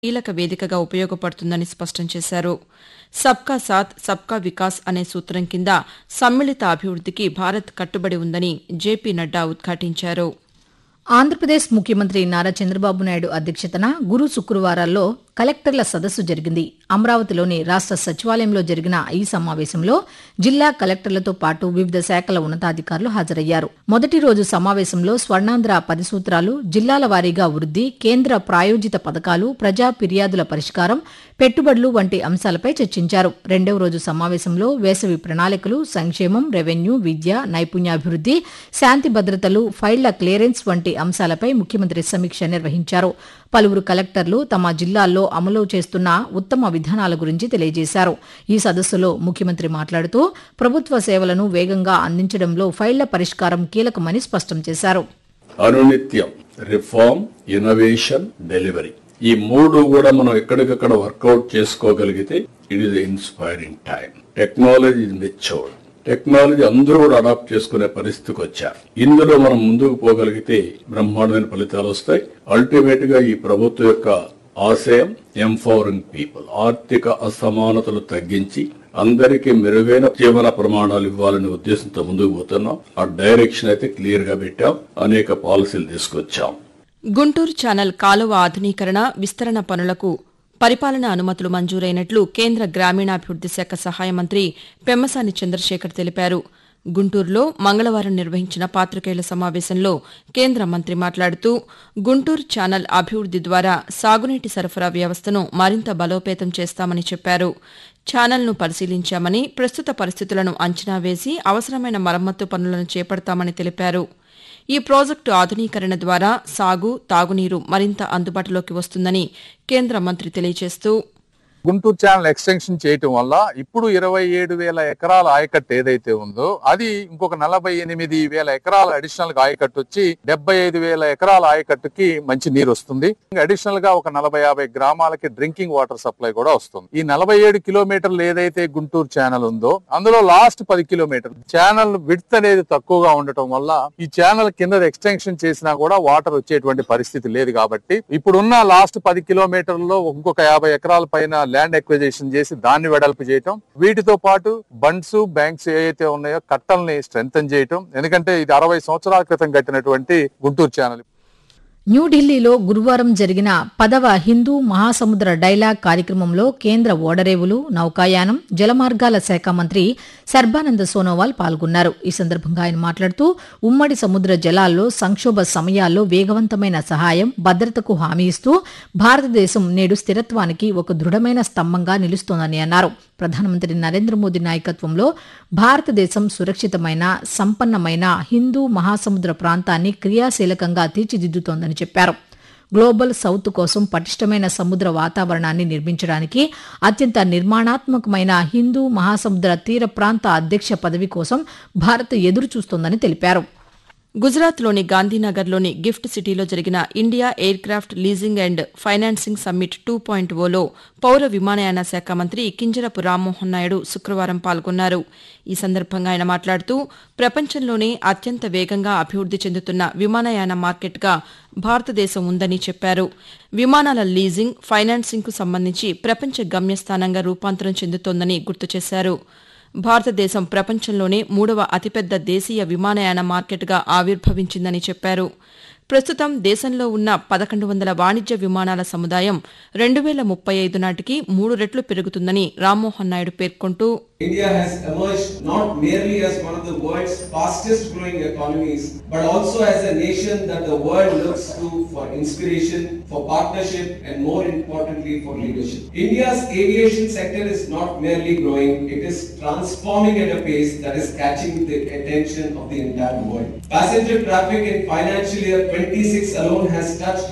కీలక వేదికగా ఉపయోగపడుతుందని స్పష్టం చేశారు సబ్కా సాత్ సబ్కా వికాస్ అనే సూత్రం కింద సమ్మిళిత అభివృద్దికి భారత్ కట్టుబడి ఉందని జేపీ నడ్డా ఉద్ఘాటించారు ఆంధ్రప్రదేశ్ ముఖ్యమంత్రి నారా చంద్రబాబు నాయుడు అధ్యక్షతన గురు శుక్రవారాల్లో కలెక్టర్ల సదస్సు జరిగింది అమరావతిలోని రాష్ట సచివాలయంలో జరిగిన ఈ సమావేశంలో జిల్లా కలెక్టర్లతో పాటు వివిధ శాఖల ఉన్నతాధికారులు హాజరయ్యారు మొదటి రోజు సమావేశంలో స్వర్ణాంధ్ర పది సూత్రాలు జిల్లాల వారీగా వృద్ది కేంద్ర ప్రాయోజిత పథకాలు ప్రజా ఫిర్యాదుల పరిష్కారం పెట్టుబడులు వంటి అంశాలపై చర్చించారు రెండవ రోజు సమావేశంలో వేసవి ప్రణాళికలు సంక్షేమం రెవెన్యూ విద్య నైపుణ్యాభివృద్ది శాంతి భద్రతలు ఫైళ్ల క్లియరెన్స్ వంటి అంశాలపై ముఖ్యమంత్రి సమీక్ష నిర్వహించారు పలువురు కలెక్టర్లు తమ జిల్లాల్లో అమలు చేస్తున్న ఉత్తమ విధానాల గురించి తెలియజేశారు ఈ సదస్సులో ముఖ్యమంత్రి మాట్లాడుతూ ప్రభుత్వ సేవలను వేగంగా అందించడంలో ఫైళ్ల పరిష్కారం కీలకమని స్పష్టం చేశారు అనునిత్యం రిఫార్మ్ ఇన్నోవేషన్ డెలివరీ ఈ మూడు కూడా మనం ఎక్కడికక్కడ వర్కౌట్ చేసుకోగలిగితే it is inspiring time technology is matured technology అందరూ కూడా అడాప్ట్ చేసుకునే పరిస్థితికి వచ్చారు ఇందులో మనం ముందుకు పోగలిగితే బ్రహ్మాండమైన ఫలితాలు వస్తాయి అల్టిమేట్ గా ఈ ప్రభుత్వం యొక్క ఆశయం ఎంపవరింగ్ పీపుల్ ఆర్థిక అసమానతలు తగ్గించి అందరికీ మెరుగైన జీవన ప్రమాణాలు ఇవ్వాలనే ఉద్దేశంతో ముందుకు పోతున్నాం ఆ డైరెక్షన్ అయితే క్లియర్ గా పెట్టాం అనేక పాలసీలు తీసుకొచ్చాం గుంటూరు ఛానల్ కాలువ ఆధునీకరణ విస్తరణ పనులకు పరిపాలనా అనుమతులు మంజూరైనట్లు కేంద్ర గ్రామీణాభివృద్ది శాఖ సహాయ మంత్రి పెమ్మసాని చంద్రశేఖర్ తెలిపారు గుంటూరులో మంగళవారం నిర్వహించిన పాతికేయుల సమావేశంలో కేంద్ర మంత్రి మాట్లాడుతూ గుంటూరు ఛానల్ అభివృద్ది ద్వారా సాగునీటి సరఫరా వ్యవస్థను మరింత బలోపేతం చేస్తామని చెప్పారు ఛానల్ను పరిశీలించామని ప్రస్తుత పరిస్థితులను అంచనా వేసి అవసరమైన మరమ్మత్తు పనులను చేపడతామని తెలిపారు ఈ ప్రాజెక్టు ఆధునీకరణ ద్వారా సాగు తాగునీరు మరింత అందుబాటులోకి వస్తుందని కేంద్ర మంత్రి తెలియజేస్తూ గుంటూరు ఛానల్ ఎక్స్టెన్షన్ చేయటం వల్ల ఇప్పుడు ఇరవై ఏడు వేల ఎకరాల ఆయకట్టు ఏదైతే ఉందో అది ఇంకొక నలభై ఎనిమిది వేల ఎకరాల అడిషనల్ గా ఆయకట్టు వచ్చి డెబ్బై ఐదు వేల ఎకరాల ఆయకట్టుకి మంచి నీరు వస్తుంది అడిషనల్ గా ఒక నలభై యాభై గ్రామాలకి డ్రింకింగ్ వాటర్ సప్లై కూడా వస్తుంది ఈ నలభై ఏడు కిలోమీటర్లు ఏదైతే గుంటూరు ఛానల్ ఉందో అందులో లాస్ట్ పది కిలోమీటర్లు ఛానల్ విడ్త్ అనేది తక్కువగా ఉండటం వల్ల ఈ ఛానల్ కింద ఎక్స్టెన్షన్ చేసినా కూడా వాటర్ వచ్చేటువంటి పరిస్థితి లేదు కాబట్టి ఇప్పుడున్న లాస్ట్ పది కిలోమీటర్లలో ఇంకొక యాభై ఎకరాల పైన ల్యాండ్ ఎక్విజేషన్ చేసి దాన్ని వెడల్పు చేయటం వీటితో పాటు బండ్స్ బ్యాంక్స్ ఏవైతే ఉన్నాయో కట్టల్ని స్ట్రెంగ్ చేయటం ఎందుకంటే ఇది అరవై సంవత్సరాల క్రితం కట్టినటువంటి గుంటూరు ఛానల్ న్యూఢిల్లీలో గురువారం జరిగిన పదవ హిందూ మహాసముద్ర డైలాగ్ కార్యక్రమంలో కేంద్ర ఓడరేవులు నౌకాయానం జలమార్గాల శాఖ మంత్రి సర్బానంద సోనోవాల్ పాల్గొన్నారు ఈ సందర్భంగా ఆయన మాట్లాడుతూ ఉమ్మడి సముద్ర జలాల్లో సంక్షోభ సమయాల్లో వేగవంతమైన సహాయం భద్రతకు హామీ ఇస్తూ భారతదేశం నేడు స్థిరత్వానికి ఒక దృఢమైన స్తంభంగా నిలుస్తోందని అన్నారు ప్రధానమంత్రి నరేంద్ర మోదీ నాయకత్వంలో భారతదేశం సురక్షితమైన సంపన్నమైన హిందూ మహాసముద్ర ప్రాంతాన్ని క్రియాశీలకంగా తీర్చిదిద్దుతోందని చెప్పారు గ్లోబల్ సౌత్ కోసం పటిష్టమైన సముద్ర వాతావరణాన్ని నిర్మించడానికి అత్యంత నిర్మాణాత్మకమైన హిందూ మహాసముద్ర తీర ప్రాంత అధ్యక్ష పదవి కోసం భారత్ ఎదురు చూస్తోందని తెలిపారు గుజరాత్లోని గాంధీనగర్లోని గిఫ్ట్ సిటీలో జరిగిన India aircraft leasing and financing summit two point ఓలో పౌర విమానయాన శాఖ మంత్రి కింజరపు రామ్మోహన్ నాయుడు శుక్రవారం పాల్గొన్నారు ఈ సందర్భంగా ఆయన మాట్లాడుతూ ప్రపంచంలోనే అత్యంత వేగంగా అభివృద్ది చెందుతున్న విమానయాన మార్కెట్గా భారతదేశం ఉందని చెప్పారు విమానాల లీజింగ్ ఫైనాన్సింగ్కు సంబంధించి ప్రపంచ గమ్యస్థానంగా రూపాంతరం చెందుతోందని గుర్తు చేశారు భారతదేశం ప్రపంచంలోనే మూడవ అతిపెద్ద దేశీయ విమానయాన మార్కెట్గా ఆవిర్భవించిందని చెప్పారు ప్రస్తుతం దేశంలో ఉన్న పదకొండు వందల వాణిజ్య విమానాల సముదాయం రెండు వేల ముప్పై ఐదు నాటికి మూడు రెట్లు పెరుగుతుందని రామ్మోహన్ నాయుడు పేర్కొంటూ India has emerged not merely as one of the world's fastest growing economies, but also as a nation that the world looks to for inspiration, for partnership, and more importantly, for leadership. India's aviation sector is not merely growing, it is transforming at a pace that is catching the attention of the entire world. Passenger traffic in financial year 26 alone has touched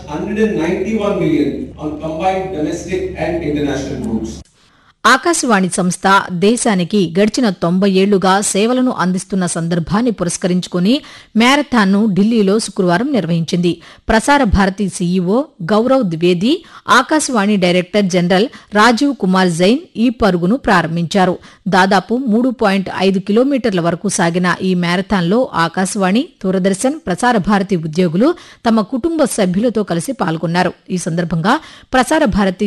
191 million on combined domestic and international routes. Akashvani సంస్థ దేశానికి గడిచిన తొంభై ఏళ్లుగా సేవలను అందిస్తున్న సందర్భాన్ని పురస్కరించుకుని మ్యారథాన్ను ఢిల్లీలో శుక్రవారం నిర్వహించింది Prasar Bharati CEO Gaurav Dwivedi Akashvani director general Rajiv Kumar Jain ఈ పరుగును ప్రారంభించారు దాదాపు మూడు పాయింట్ ఐదు కిలోమీటర్ల వరకు సాగిన ఈ మ్యారథాన్లో ఆకాశవాణి దూరదర్శన్ ప్రసార భారతి ఉద్యోగులు తమ కుటుంబ సభ్యులతో కలిసి పాల్గొన్నారు ఈ సందర్భంగా ప్రసార భారతి